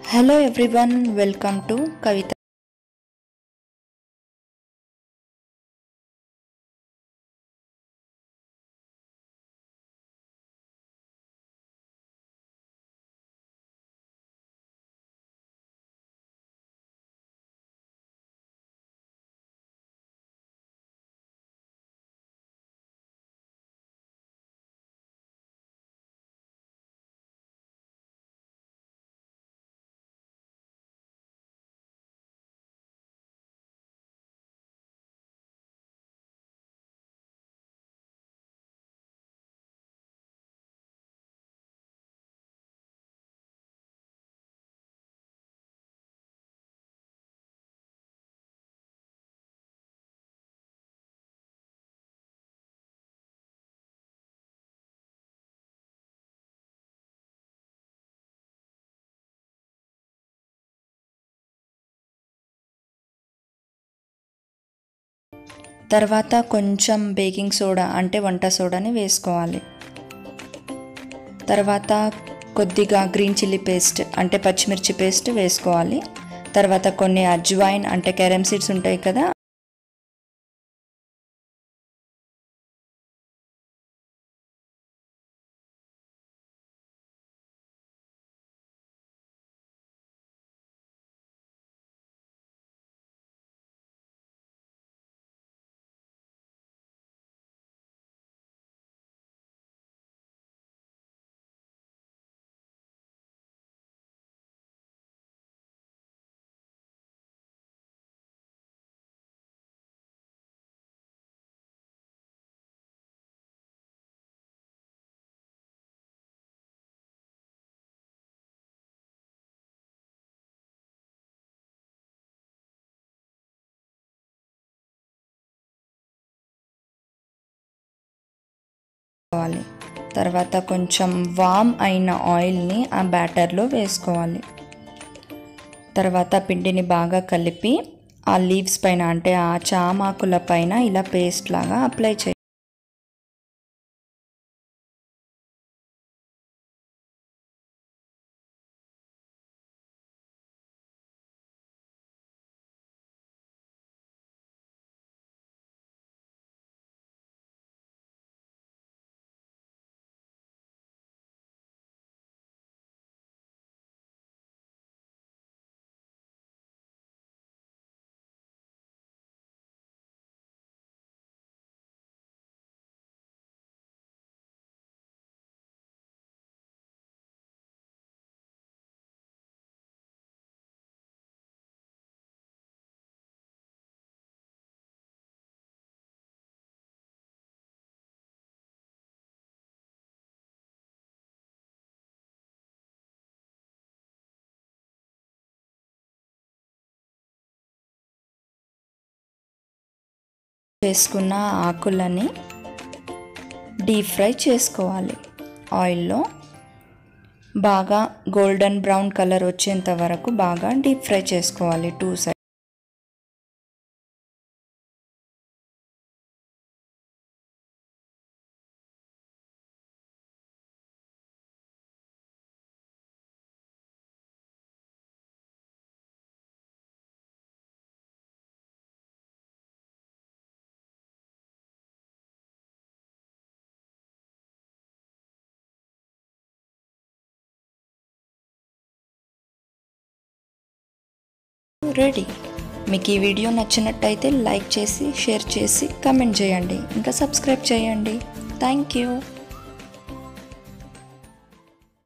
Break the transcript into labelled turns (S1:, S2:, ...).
S1: hello everyone welcome to Kavitha తర్వాత కొంచెం baking soda అంటే వంట సోడాని వేసుకోవాలి తర్వాత కొద్దిగా గ్రీన్ చిల్లీ పేస్ట్ అంటే పచ్చిమిర్చి పేస్ట్ వేసుకోవాలి తర్వాత కొన్ని అజ్వైన్ అంటే క్యారమ్ సీడ్స్ ఉంటాయి కదా వేసుకోవాలి తర్వాత కొంచెం వామ్ అయిన ఆయిల్ని ఆ బ్యాటర్లో వేసుకోవాలి తర్వాత పిండిని బాగా కలిపి ఆ లీవ్స్ పైన అంటే ఆ చామాకుల పైన ఇలా పేస్ట్ లాగా అప్లై చేయాలి చేసుకున్న ఆకులని డీప్ ఫ్రై చేసుకోవాలి ఆయిల్లో బాగా గోల్డెన్ బ్రౌన్ కలర్ వచ్చేంత వరకు బాగా డీప్ ఫ్రై చేసుకోవాలి టూ సైడ్ రెడీ మీకు ఈ వీడియో నచ్చినట్టయితే లైక్ చేసి షేర్ చేసి కమెంట్ చేయండి ఇంకా సబ్స్క్రైబ్ చేయండి థ్యాంక్ యూ